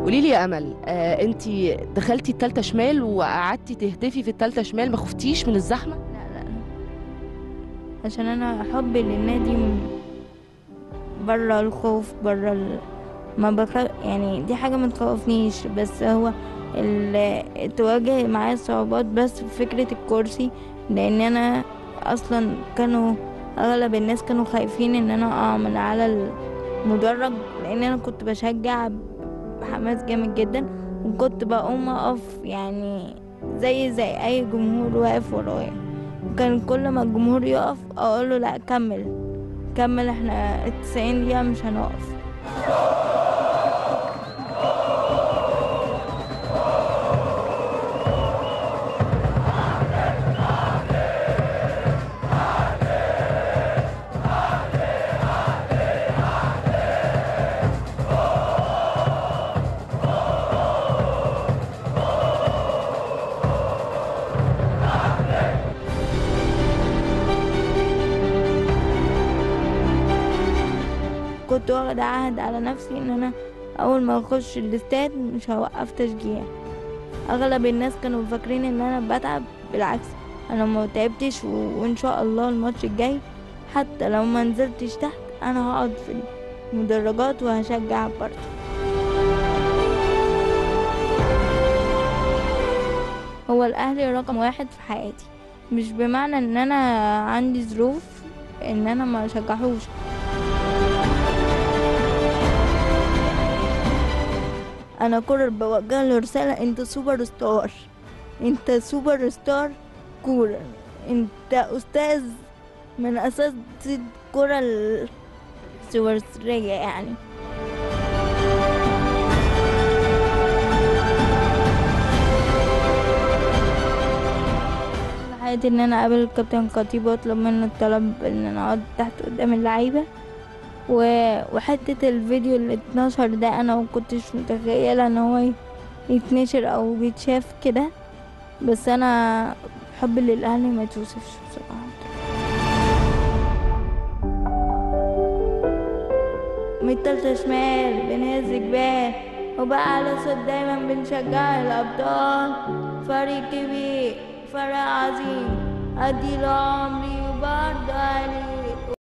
قولي لي يا امل آه انت دخلتي التالتة شمال وقعدتي تهتفي في التالتة شمال ما خفتيش من الزحمه لا لا عشان انا حبي للنادي بره الخوف بره ال... ما بخاف يعني دي حاجة ما تخوفنيش بس هو ال... تواجه معايا صعوبات بس في فكرة الكرسي لان انا اصلا كانوا اغلب الناس كانوا خايفين ان انا اقع من على المدرج لان انا كنت بشجع بحماس جامد جدا وكنت بقوم اقف يعني زي زي اي جمهور واقف ورايا وكان كل ما الجمهور يقف اقوله لا كمل كمل احنا التسعين دقيقة مش هنقف كنت واخدة عهد على نفسي ان انا اول ما اخش الاستاد مش هوقف تشجيع اغلب الناس كانوا فاكرين ان انا بتعب بالعكس انا ما تعبتش و... وان شاء الله الماتش الجاي حتى لو ما نزلتش تحت انا هقعد في المدرجات وهشجع برضه هو الاهلي رقم واحد في حياتي مش بمعنى ان انا عندي ظروف ان انا ما شجعهوش انا كرة بوجه له رسالة انت سوبر ستار انت سوبر ستار كورة انت استاذ من اساس الكرة السوبرسترية يعني حياتي ان انا اقابل الكابتن خطيب واطلب منه الطلب ان انا اقعد تحت قدام اللعيبه و... وحتة الفيديو اللي اتنشر ده انا مكنتش متخيلة ان هو يتنشر او يتشاف كده بس انا حبي للاهلي ما يتوصفش بصراحة من التالتة شمال بنهز جبال وبقى على صوت دايما بنشجع الأبطال فريق كبير فريق عظيم أدي له عمري وبرضه أهلي